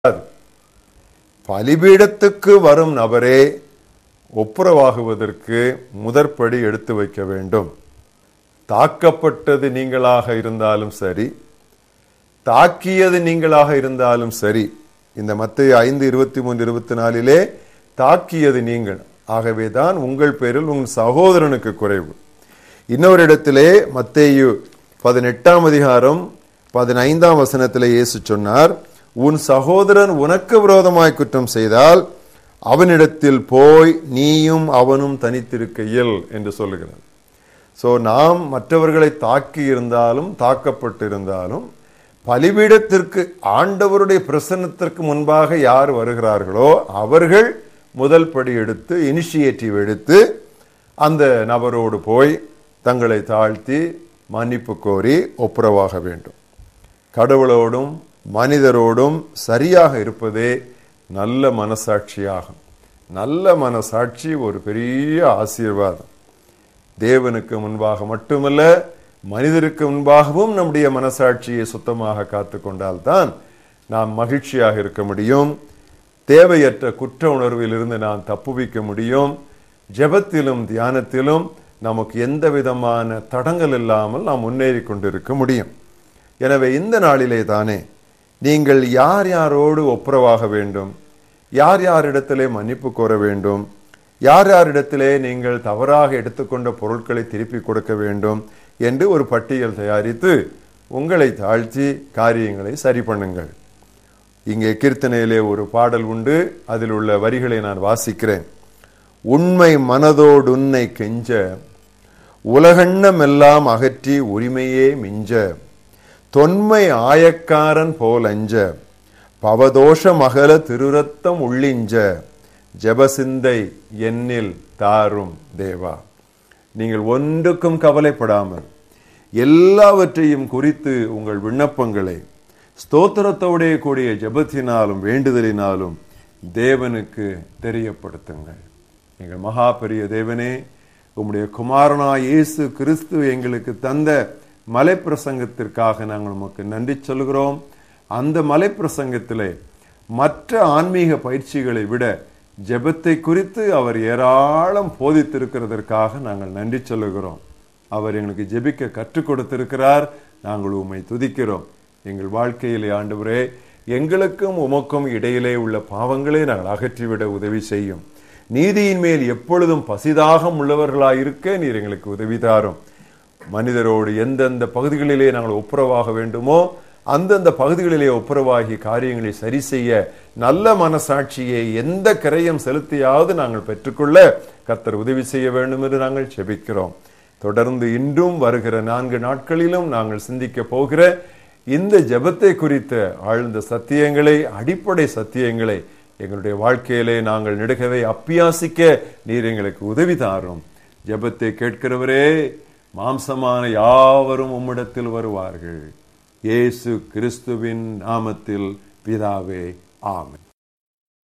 பலிபீடத்துக்கு வரும் நபரே ஒப்புரவாகுவதற்கு முதற்படி எடுத்து வைக்க வேண்டும் தாக்கப்பட்டது நீங்களாக இருந்தாலும் சரி தாக்கியது நீங்களாக இருந்தாலும் சரி இந்த மத்திய ஐந்து இருபத்தி மூன்று இருபத்தி நாலிலே தாக்கியது நீங்கள் ஆகவேதான் உங்கள் பேரில் உங்கள் சகோதரனுக்கு குறைவு இன்னொரு இடத்திலே மத்தேயு பதினெட்டாம் அதிகாரம் பதினைந்தாம் வசனத்திலே இயேசு சொன்னார் உன் சகோதரன் உனக்கு விரோதமாய் குற்றம் செய்தால் அவனிடத்தில் போய் நீயும் அவனும் தனித்திருக்கையில் என்று சொல்லுகிறார் சோ நாம் மற்றவர்களை தாக்கி இருந்தாலும் தாக்கப்பட்டிருந்தாலும் பலிபீடத்திற்கு ஆண்டவருடைய பிரசன்னத்திற்கு முன்பாக யார் வருகிறார்களோ அவர்கள் முதல் படி எடுத்து இனிஷியேட்டிவ் எடுத்து அந்த நபரோடு போய் தங்களை தாழ்த்தி மன்னிப்பு கோரி ஒப்புரவாக வேண்டும் கடவுளோடும் மனிதரோடும் சரியாக இருப்பதே நல்ல மனசாட்சியாகும் நல்ல மனசாட்சி ஒரு பெரிய ஆசீர்வாதம் தேவனுக்கு முன்பாக மட்டுமல்ல மனிதருக்கு முன்பாகவும் நம்முடைய மனசாட்சியை சுத்தமாக காத்து கொண்டால்தான் நாம் மகிழ்ச்சியாக இருக்க முடியும் தேவையற்ற குற்ற உணர்வில் இருந்து நாம் தப்புவிக்க முடியும் ஜெபத்திலும் தியானத்திலும் நமக்கு எந்த விதமான தடங்கள் இல்லாமல் நாம் முன்னேறி கொண்டிருக்க முடியும் எனவே இந்த நாளிலே தானே நீங்கள் யார் யாரோடு ஒப்புரவாக வேண்டும் யார் யாரிடத்திலே மன்னிப்பு கோர வேண்டும் யார் யாரிடத்திலே நீங்கள் தவறாக எடுத்துக்கொண்ட பொருட்களை திருப்பி கொடுக்க வேண்டும் என்று ஒரு பட்டியல் தயாரித்து உங்களை தாழ்த்தி காரியங்களை சரி பண்ணுங்கள் இங்கே கீர்த்தனையிலே ஒரு பாடல் உண்டு அதில் உள்ள வரிகளை நான் வாசிக்கிறேன் உண்மை மனதோடு உன்னை கெஞ்ச உலகண்ணம் எல்லாம் அகற்றி உரிமையே மிஞ்ச தொன்மை ஆயக்காரன் போல் அஞ்ச பவதோஷ மகள திருரத்தம் உள்ளிஞ்ச ஜெபசிந்தை என்னில் தாரும் தேவா நீங்கள் ஒன்றுக்கும் கவலைப்படாமல் எல்லாவற்றையும் குறித்து உங்கள் விண்ணப்பங்களை ஸ்தோத்திரத்தோடே கூடிய ஜெபத்தினாலும் வேண்டுதலினாலும் தேவனுக்கு தெரியப்படுத்துங்கள் எங்கள் மகா பெரிய தேவனே உம்முடைய குமாரனா இயேசு கிறிஸ்து எங்களுக்கு தந்த மலை பிரசங்கத்திற்காக நாங்கள் உமக்கு நன்றி சொல்கிறோம் அந்த மலை பிரசங்கத்திலே மற்ற ஆன்மீக பயிற்சிகளை விட ஜெபத்தை குறித்து அவர் ஏராளம் போதித்திருக்கிறதற்காக நாங்கள் நன்றி சொல்லுகிறோம் அவர் எங்களுக்கு ஜெபிக்க கற்றுக் கொடுத்திருக்கிறார் நாங்கள் உம்மை துதிக்கிறோம் எங்கள் வாழ்க்கையிலே ஆண்டவரே எங்களுக்கும் உமக்கும் இடையிலே உள்ள பாவங்களை நாங்கள் அகற்றிவிட உதவி செய்யும் நீதியின் மேல் எப்பொழுதும் பசிதாகம் உள்ளவர்களாயிருக்க நீர் எங்களுக்கு உதவி தாரும் மனிதரோடு எந்தெந்த பகுதிகளிலே நாங்கள் ஒப்புரவாக வேண்டுமோ அந்தந்த பகுதிகளிலே ஒப்புரவாகி காரியங்களை சரி செய்ய நல்ல மனசாட்சியை எந்த கரையும் செலுத்தியாவது நாங்கள் பெற்றுக்கொள்ள கர்த்தர் உதவி செய்ய வேண்டும் என்று நாங்கள் செபிக்கிறோம் தொடர்ந்து இன்றும் வருகிற நான்கு நாட்களிலும் நாங்கள் சிந்திக்க போகிற இந்த ஜெபத்தை குறித்த ஆழ்ந்த சத்தியங்களை அடிப்படை சத்தியங்களை எங்களுடைய வாழ்க்கையிலே நாங்கள் நெடுகவே அப்பியாசிக்க நீர் எங்களுக்கு உதவி தாரும் ஜெபத்தை கேட்கிறவரே மாம்சமான யாவரும் உம்மிடத்தில் வருவார்கள் இயேசு கிறிஸ்துவின் நாமத்தில் பிதாவே ஆமென்